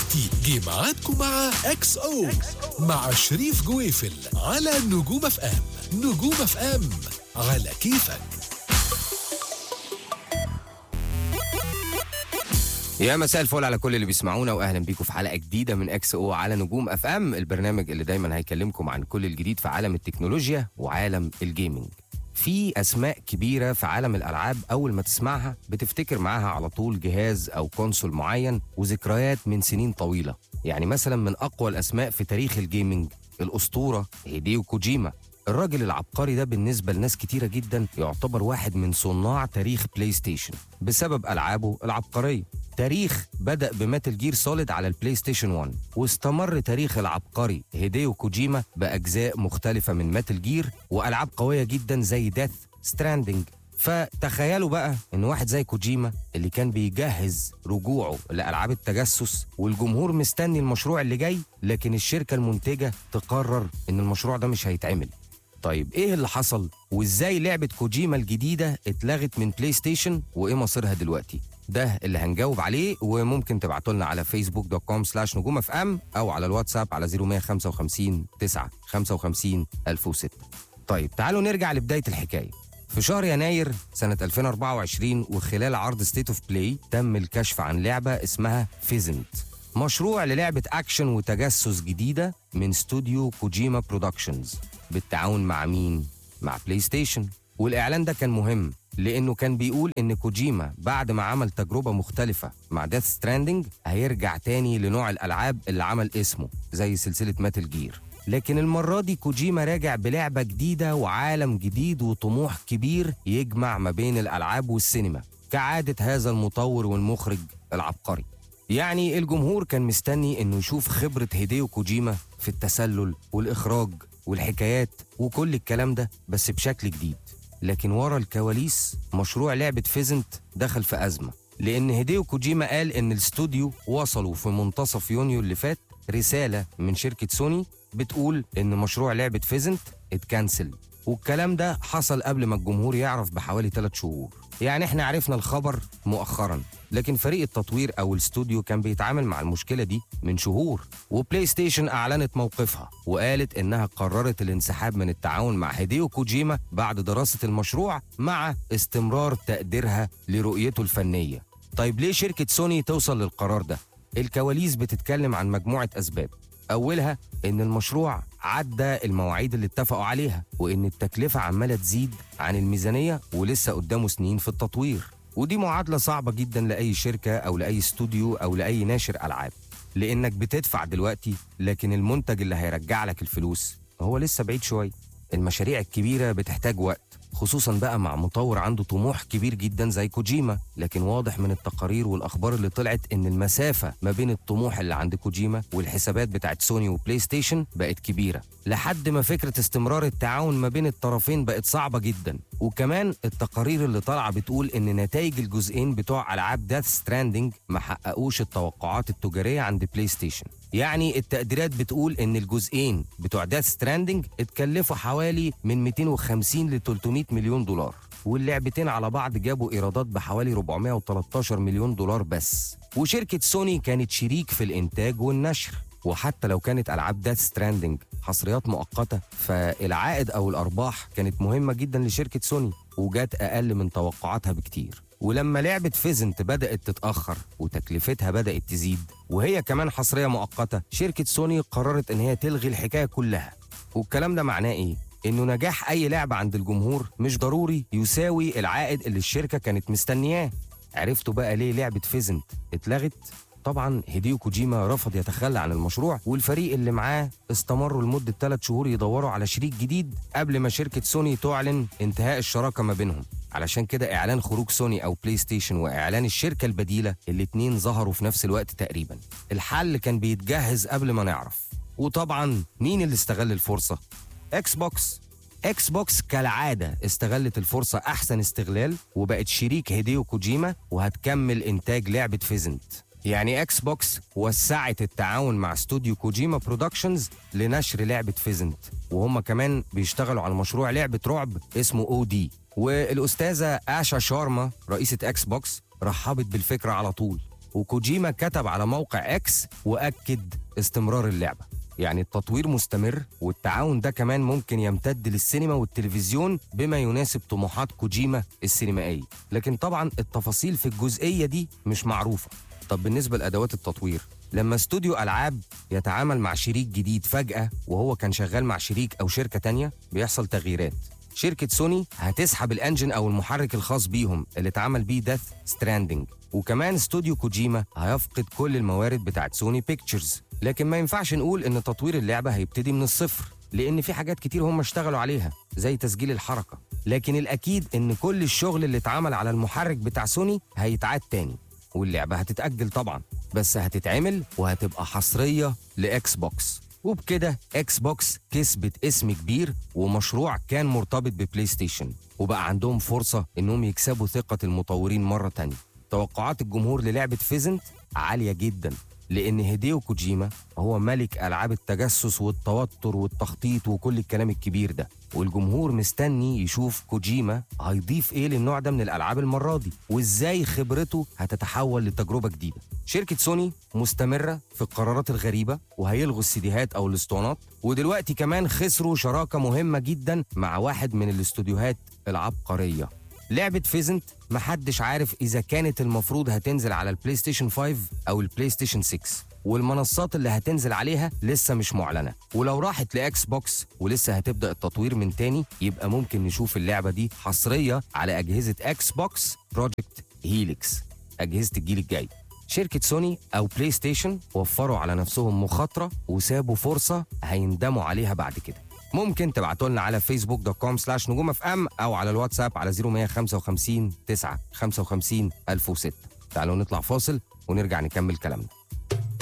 دلوقتي جه ميعادكم مع اكس او مع شريف جويفل على نجوم اف ام نجوم اف ام على كيفك يا مساء الفل على كل اللي بيسمعونا واهلا بيكم في حلقه جديده من اكس او على نجوم اف ام البرنامج اللي دايما هيكلمكم عن كل الجديد في عالم التكنولوجيا وعالم الجيمنج في اسماء كبيره في عالم الالعاب اول ما تسمعها بتفتكر معاها على طول جهاز او كونسول معين وذكريات من سنين طويله يعني مثلا من اقوى الاسماء في تاريخ الجيمنج الاسطوره هيديو كوجيما الراجل العبقري ده بالنسبة لناس كتيرة جدا يعتبر واحد من صناع تاريخ بلاي ستيشن بسبب ألعابه العبقرية تاريخ بدأ بماتل جير سوليد على البلاي ستيشن 1 واستمر تاريخ العبقري هيديو كوجيما بأجزاء مختلفة من ماتل جير وألعاب قوية جدا زي ديث ستراندنج فتخيلوا بقى ان واحد زي كوجيما اللي كان بيجهز رجوعه لالعاب التجسس والجمهور مستني المشروع اللي جاي لكن الشركه المنتجه تقرر ان المشروع ده مش هيتعمل طيب ايه اللي حصل وازاي لعبه كوجيما الجديده اتلغت من بلاي ستيشن وايه مصيرها دلوقتي ده اللي هنجاوب عليه وممكن تبعتوا لنا على فيسبوك دوت كوم سلاش نجوم اف ام او على الواتساب على 0155 9 55 1006 طيب تعالوا نرجع لبدايه الحكايه في شهر يناير سنة 2024 وخلال عرض ستيت اوف بلاي تم الكشف عن لعبة اسمها فيزنت مشروع للعبة أكشن وتجسس جديدة من استوديو كوجيما برودكشنز بالتعاون مع مين؟ مع بلاي ستيشن والإعلان ده كان مهم لأنه كان بيقول إن كوجيما بعد ما عمل تجربة مختلفة مع ديث ستراندنج هيرجع تاني لنوع الألعاب اللي عمل اسمه زي سلسلة ماتل جير لكن المرة دي كوجيما راجع بلعبة جديدة وعالم جديد وطموح كبير يجمع ما بين الألعاب والسينما كعادة هذا المطور والمخرج العبقري يعني الجمهور كان مستني انه يشوف خبرة هيديو كوجيما في التسلل والإخراج والحكايات وكل الكلام ده بس بشكل جديد لكن ورا الكواليس مشروع لعبة فيزنت دخل في أزمة لأن هيديو كوجيما قال إن الاستوديو وصلوا في منتصف يونيو اللي فات رسالة من شركة سوني بتقول إن مشروع لعبة فيزنت اتكنسل والكلام ده حصل قبل ما الجمهور يعرف بحوالي 3 شهور يعني احنا عرفنا الخبر مؤخرا لكن فريق التطوير او الاستوديو كان بيتعامل مع المشكله دي من شهور وبلاي ستيشن اعلنت موقفها وقالت انها قررت الانسحاب من التعاون مع هيديو كوجيما بعد دراسه المشروع مع استمرار تقديرها لرؤيته الفنيه طيب ليه شركه سوني توصل للقرار ده الكواليس بتتكلم عن مجموعه اسباب اولها ان المشروع عدى المواعيد اللي اتفقوا عليها وان التكلفه عماله تزيد عن الميزانيه ولسه قدامه سنين في التطوير ودي معادله صعبه جدا لاي شركه او لاي استوديو او لاي ناشر العاب لانك بتدفع دلوقتي لكن المنتج اللي هيرجع لك الفلوس هو لسه بعيد شويه المشاريع الكبيره بتحتاج وقت خصوصا بقى مع مطور عنده طموح كبير جدا زي كوجيما لكن واضح من التقارير والاخبار اللي طلعت ان المسافه ما بين الطموح اللي عند كوجيما والحسابات بتاعت سوني وبلاي ستيشن بقت كبيره لحد ما فكره استمرار التعاون ما بين الطرفين بقت صعبه جدا وكمان التقارير اللي طالعه بتقول ان نتائج الجزئين بتوع العاب داث ستراندنج ما حققوش التوقعات التجاريه عند بلاي ستيشن يعني التقديرات بتقول ان الجزئين بتوع داث ستراندنج اتكلفوا حوالي من 250 ل 300 مليون دولار واللعبتين على بعض جابوا ايرادات بحوالي 413 مليون دولار بس وشركه سوني كانت شريك في الانتاج والنشر وحتى لو كانت العاب داث ستراندنج حصريات مؤقته فالعائد او الارباح كانت مهمه جدا لشركه سوني وجات اقل من توقعاتها بكتير ولما لعبة فيزنت بدأت تتأخر وتكلفتها بدأت تزيد وهي كمان حصرية مؤقتة شركة سوني قررت إن هي تلغي الحكاية كلها والكلام ده معناه إيه؟ إنه نجاح أي لعبة عند الجمهور مش ضروري يساوي العائد اللي الشركة كانت مستنياه عرفتوا بقى ليه لعبة فيزنت اتلغت؟ طبعا هيديو كوجيما رفض يتخلى عن المشروع والفريق اللي معاه استمروا لمدة 3 شهور يدوروا على شريك جديد قبل ما شركة سوني تعلن انتهاء الشراكة ما بينهم علشان كده اعلان خروج سوني او بلاي ستيشن واعلان الشركة البديلة الاتنين ظهروا في نفس الوقت تقريبا الحل كان بيتجهز قبل ما نعرف وطبعا مين اللي استغل الفرصة اكس بوكس اكس بوكس كالعاده استغلت الفرصه احسن استغلال وبقت شريك هيديو كوجيما وهتكمل انتاج لعبه فيزنت يعني اكس بوكس وسعت التعاون مع استوديو كوجيما برودكشنز لنشر لعبه فيزنت وهم كمان بيشتغلوا على مشروع لعبه رعب اسمه او دي والاستاذه اشا شارما رئيسه اكس بوكس رحبت بالفكره على طول وكوجيما كتب على موقع اكس واكد استمرار اللعبه يعني التطوير مستمر والتعاون ده كمان ممكن يمتد للسينما والتلفزيون بما يناسب طموحات كوجيما السينمائيه لكن طبعا التفاصيل في الجزئيه دي مش معروفه طب بالنسبه لادوات التطوير لما استوديو العاب يتعامل مع شريك جديد فجاه وهو كان شغال مع شريك او شركه تانية بيحصل تغييرات شركة سوني هتسحب الانجن او المحرك الخاص بيهم اللي اتعمل بيه ديث ستراندنج وكمان استوديو كوجيما هيفقد كل الموارد بتاعت سوني بيكتشرز لكن ما ينفعش نقول ان تطوير اللعبة هيبتدي من الصفر لان في حاجات كتير هم اشتغلوا عليها زي تسجيل الحركة لكن الاكيد ان كل الشغل اللي اتعمل على المحرك بتاع سوني هيتعاد تاني واللعبة هتتأجل طبعا بس هتتعمل وهتبقى حصرية لإكس بوكس وبكده اكس بوكس كسبت اسم كبير ومشروع كان مرتبط ببلاي ستيشن وبقى عندهم فرصة انهم يكسبوا ثقة المطورين مرة تانية توقعات الجمهور للعبة فيزنت عالية جدا لان هيديو كوجيما هو ملك العاب التجسس والتوتر والتخطيط وكل الكلام الكبير ده والجمهور مستني يشوف كوجيما هيضيف ايه للنوع ده من الالعاب المره دي وازاي خبرته هتتحول لتجربه جديده شركه سوني مستمره في القرارات الغريبه وهيلغوا السيديهات او الاسطوانات ودلوقتي كمان خسروا شراكه مهمه جدا مع واحد من الاستوديوهات العبقريه لعبة فيزنت محدش عارف إذا كانت المفروض هتنزل على البلاي ستيشن 5 أو البلاي ستيشن 6 والمنصات اللي هتنزل عليها لسه مش معلنة ولو راحت لإكس بوكس ولسه هتبدأ التطوير من تاني يبقى ممكن نشوف اللعبة دي حصرية على أجهزة إكس بوكس بروجكت هيليكس أجهزة الجيل الجاي شركة سوني أو بلاي ستيشن وفروا على نفسهم مخاطرة وسابوا فرصة هيندموا عليها بعد كده ممكن تبعتوا لنا على فيسبوك دوت كوم سلاش نجوم اف ام او على الواتساب على 0155 9 55 1006 تعالوا نطلع فاصل ونرجع نكمل كلامنا